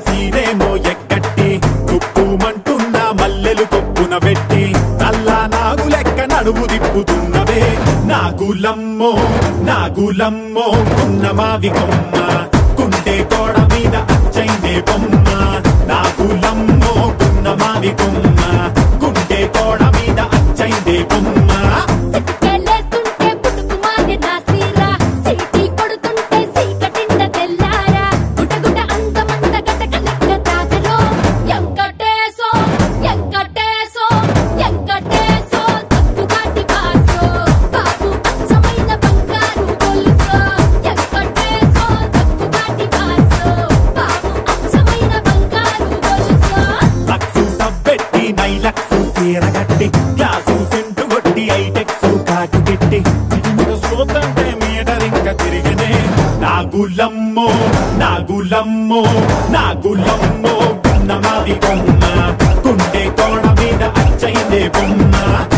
సీనేమో ఎక్కట్టి కుప్పుమంటున్న మల్లెలు కొప్పున పెట్టి నల్లా నాగు లెక్క నడుము దిప్పుతున్నవే నాగులమ్మో నాగులమ్మో కున్న మావి కొమ్మ కుంటే కోడ మీద అచ్చైందే బొమ్మ నాగులమ్మో కున్న మావి కొమ్మ కుంటే కోడ మీద అచ్చైందే బొమ్మ సిక్కెలేస్తుంటే పుట్టుకుమాది నా సీరా సీటీ కొడుతుంటే సీకటిండ తెల్లారా గుటగుట అందమంత గటక లెక్క తాకరో ఎంకటేశో ఎంకటేశో ఎంకటేశో తప్పుగాటి బాసో బాబు అచ్చమైన బంగారు గొలుసో ఎంకటేశో తప్పుగాటి బాసో బాబు అచ్చమైన బంగారు గొలుసో లక్సు సబ్బెట్టి నైలక్సు సీరగట్టి గ్లాసు సెంటు కొట్టి ఐటెక్స్ కాటు గిట్టి ఇటుముడు సోతంటే మీటర్ ఇంకా తిరిగనే నాగులమ్మో నాగులమ్మో నాగులమ్మో కన్నమాది కొమ్మ కుండే కోణ మీద అచ్చైందే బొమ్మ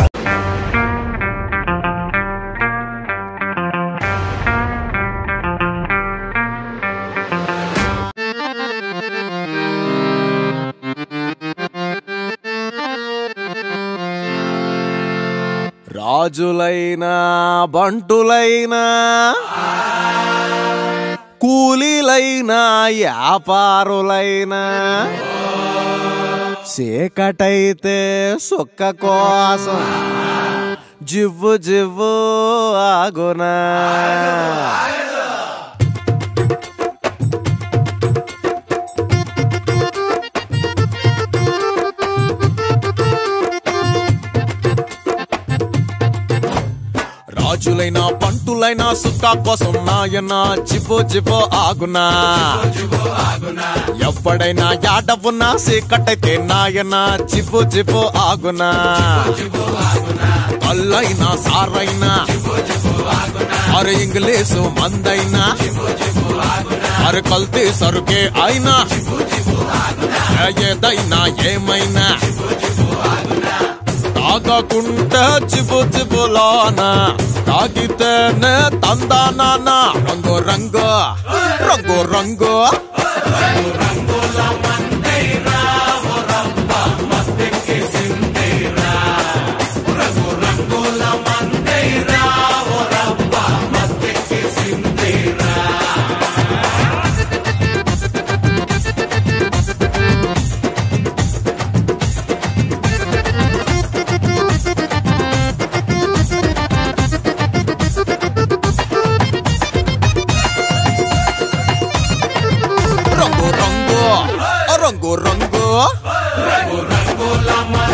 రాజులైనా బంటులైనా కూలీలైనా వ్యాపారులైనా చీకటైతే సుక్క కోసం జివ్వు జివ్వు ఆగునా రాజులైనా పంటులైనా సుక్క కోసం నాయన జివ్వు జివ్వు ఆగునా ఎప్పుడైనా యాడవున్నా సీకటైతే నాయన జివ్వు జివ్వు ఆగునా కల్లైనా సారైనా అరే ఇంగ్లీషు మందైనా అరే కల్తీ సరుకే అయినా ఏదైనా ఏమైనా తాగకుంటే చిబు చిబులానా తాగితేనే తందానా రంగు రంగు రంగు రంగు రంగు రంగు రంగు రంగు